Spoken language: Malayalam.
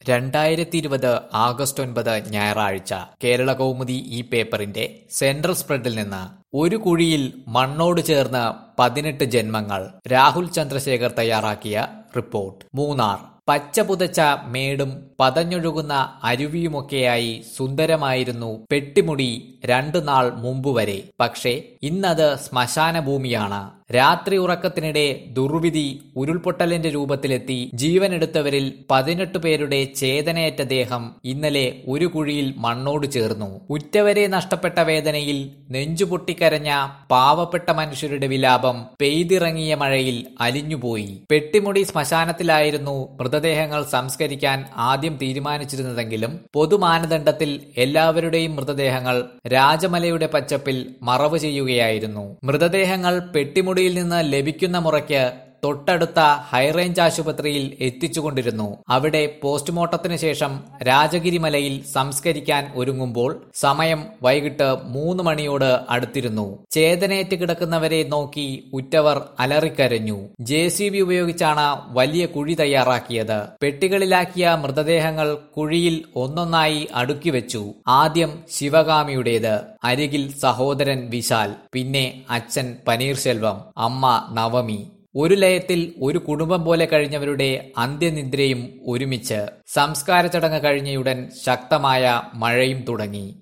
രണ്ടായിരത്തി ഇരുപത് ആഗസ്റ്റ് ഒൻപത് ഞായറാഴ്ച കേരള കൗമുദി ഈ പേപ്പറിന്റെ സെൻട്രൽ സ്പ്രെഡിൽ നിന്ന് ഒരു കുഴിയിൽ മണ്ണോട് ചേർന്ന് പതിനെട്ട് ജന്മങ്ങൾ രാഹുൽ ചന്ദ്രശേഖർ തയ്യാറാക്കിയ റിപ്പോർട്ട് മൂന്നാർ പച്ച പുതച്ച മേടും പതഞ്ഞൊഴുകുന്ന അരുവിയുമൊക്കെയായി സുന്ദരമായിരുന്നു പെട്ടിമുടി രണ്ടു നാൾ മുമ്പ് വരെ പക്ഷേ ഇന്നത് ശ്മശാന ഭൂമിയാണ് രാത്രി ഉറക്കത്തിനിടെ ദുർവിധി ഉരുൾപൊട്ടലിന്റെ രൂപത്തിലെത്തി ജീവനെടുത്തവരിൽ പതിനെട്ട് പേരുടെ ചേതനയേറ്റ ദേഹം ഇന്നലെ ഒരു കുഴിയിൽ മണ്ണോട് ചേർന്നു ഉറ്റവരെ നഷ്ടപ്പെട്ട വേദനയിൽ നെഞ്ചുപൊട്ടിക്കരഞ്ഞ പാവപ്പെട്ട മനുഷ്യരുടെ വിലാപം പെയ്തിറങ്ങിയ മഴയിൽ അലിഞ്ഞുപോയി പെട്ടിമുടി ശ്മശാനത്തിലായിരുന്നു മൃതദേഹങ്ങൾ സംസ്കരിക്കാൻ ആദ്യം തീരുമാനിച്ചിരുന്നതെങ്കിലും പൊതുമാനദണ്ഡത്തിൽ എല്ലാവരുടെയും മൃതദേഹങ്ങൾ രാജമലയുടെ പച്ചപ്പിൽ മറവ് ചെയ്യുകയായിരുന്നു മൃതദേഹങ്ങൾ പെട്ടിമുടിയിൽ നിന്ന് ലഭിക്കുന്ന മുറയ്ക്ക് തൊട്ടടുത്ത ഹൈറേഞ്ച് ആശുപത്രിയിൽ എത്തിച്ചുകൊണ്ടിരുന്നു അവിടെ പോസ്റ്റ്മോർട്ടത്തിന് ശേഷം രാജഗിരിമലയിൽ സംസ്കരിക്കാൻ ഒരുങ്ങുമ്പോൾ സമയം വൈകിട്ട് മൂന്ന് മണിയോട് അടുത്തിരുന്നു ചേതനയേറ്റ് കിടക്കുന്നവരെ നോക്കി ഉറ്റവർ അലറിക്കരഞ്ഞു ജെ സി ബി ഉപയോഗിച്ചാണ് വലിയ കുഴി തയ്യാറാക്കിയത് പെട്ടികളിലാക്കിയ മൃതദേഹങ്ങൾ കുഴിയിൽ ഒന്നൊന്നായി അടുക്കി വെച്ചു ആദ്യം ശിവകാമിയുടേത് അരികിൽ സഹോദരൻ വിശാൽ പിന്നെ അച്ഛൻ പനീർശെൽവം അമ്മ നവമി ഒരു ലയത്തിൽ ഒരു കുടുംബം പോലെ കഴിഞ്ഞവരുടെ അന്ത്യനിദ്രയും ഒരുമിച്ച് സംസ്കാര ചടങ്ങ് കഴിഞ്ഞയുടൻ ശക്തമായ മഴയും തുടങ്ങി